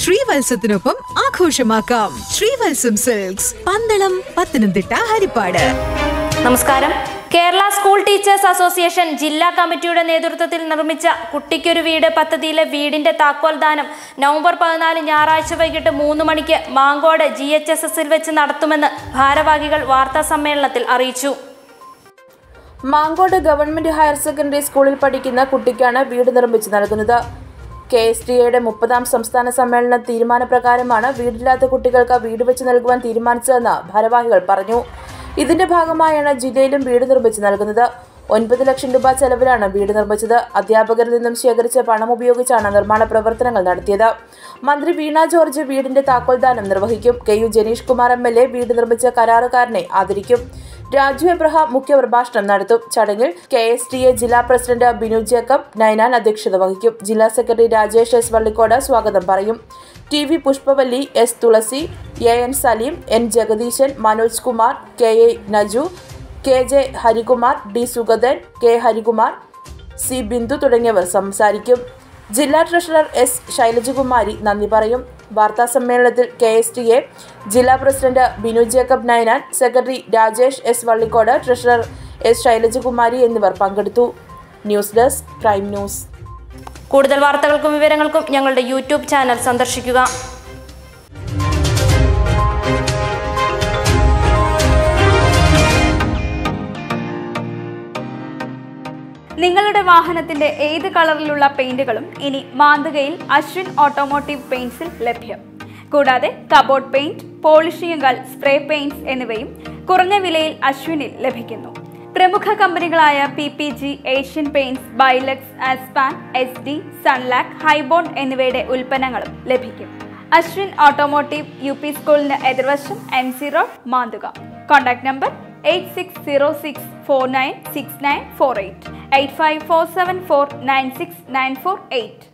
ശ്രീവത്സത്തിനൊപ്പം ആഘോഷമാക്കാം ശ്രീവത്സം സിൽക്സ് പന്തളം പത്തനംതിട്ട ഹരിപ്പാട് നമസ്കാരം Kerala school teachers association ജില്ലാ കമ്മിറ്റിയുടെ നേതൃത്വത്തിൽ നിർമ്മിച്ച കുട്ടിക്കൊരു വീട് പദ്ധതിയിലെ വീടിന്റെ താക്കോൽ ദാനം നവംബർ പതിനാല് ഞായറാഴ്ച വൈകിട്ട് മൂന്ന് മണിക്ക് മാങ്കോട് ജി എച്ച് എസ് എസിൽ വെച്ച് നടത്തുമെന്ന് ഭാരവാഹികൾ വാർത്താ സമ്മേളനത്തിൽ അറിയിച്ചു മാങ്കോട് ഗവൺമെന്റ് ഹയർ സെക്കൻഡറി സ്കൂളിൽ പഠിക്കുന്ന കുട്ടിക്കാണ് വീട് നിർമ്മിച്ചു നൽകുന്നത് കെ എസ് ടി എയുടെ മുപ്പതാം സംസ്ഥാന സമ്മേളന തീരുമാനപ്രകാരമാണ് വീടില്ലാത്ത കുട്ടികൾക്ക് വീട് വെച്ച് നൽകുവാൻ തീരുമാനിച്ചതെന്ന് ഭാരവാഹികൾ പറഞ്ഞു ഇതിന്റെ ഭാഗമായാണ് ജില്ലയിലും വീട് നിർമ്മിച്ചു നൽകുന്നത് ഒൻപത് ലക്ഷം രൂപ ചെലവിലാണ് വീട് നിർമ്മിച്ചത് അധ്യാപകരിൽ നിന്നും ശേഖരിച്ച പണം ഉപയോഗിച്ചാണ് നിർമ്മാണ പ്രവർത്തനങ്ങൾ നടത്തിയത് മന്ത്രി വീണ ജോർജ് വീടിന്റെ താക്കോൽദാനം നിർവഹിക്കും K U Janeesh Kumar M L A വീട് നിർമ്മിച്ച കരാറുകാരനെ ആദരിക്കും രാജു എബ്രഹാം മുഖ്യപ്രഭാഷണം നടത്തും ചടങ്ങിൽ കെ എസ് ടി എ ജില്ലാ പ്രസിഡന്റ് ബിനു ജേക്കബ് നൈനാൻ അധ്യക്ഷത വഹിക്കും ജില്ലാ സെക്രട്ടറി രാജേഷ് എസ് വള്ളിക്കോട് സ്വാഗതം പറയും T V Pushpavalli S Thulasi A N Saleem N Jagadeesan Manoj Kumar K A Naju K J Harikumar D Sugathan K Harikumar C Bindu തുടങ്ങിയവർ സംസാരിക്കും ജില്ലാ ട്രഷറർ എസ് ശൈലജകുമാരി നന്ദി പറയും വാർത്താ സമ്മേളനത്തിൽ കെ എസ് ടി എ ജില്ലാ president Binu Jacob Ninan secretary Rajesh S Vallikode treasurer S Shailajakumari എന്നിവർ പങ്കെടുത്തു ന്യൂസ് ഡെസ്ക് പ്രൈം ന്യൂസ് കൂടുതൽ വാർത്തകൾക്കും വിവരങ്ങൾക്കും ഞങ്ങളുടെ യൂട്യൂബ് ചാനൽ സന്ദർശിക്കുക നിങ്ങളുടെ വാഹനത്തിന്റെ ഏത് കളറിലുള്ള പെയിന്റുകളും ഇനി മാതൃകയിൽ അശ്വിൻ ഓട്ടോമോട്ടീവ് പെയിന്റ്സിൽ ലഭ്യം കൂടാതെ കബോർഡ് പെയിന്റ് പോളിഷിംഗുകൾ സ്പ്രേ പെയിന്റ്സ് എന്നിവയും കുറഞ്ഞ വിലയിൽ അശ്വിനിൽ ലഭിക്കുന്നു പ്രമുഖ കമ്പനികളായ P P G Asian Paints ബൈലക്സ് ആസ്പാൻ എസ് ഡി സൺലാക്ക് ഹൈബോൺ എന്നിവയുടെ ഉൽപ്പന്നങ്ങളും ലഭിക്കും അശ്വിൻ ഓട്ടോമോട്ടീവ് യു പി സ്കൂളിന് എതിർവശം M C road Manthuka contact number eight six zero six four nine six nine four eight eight five four seven four nine six nine four eight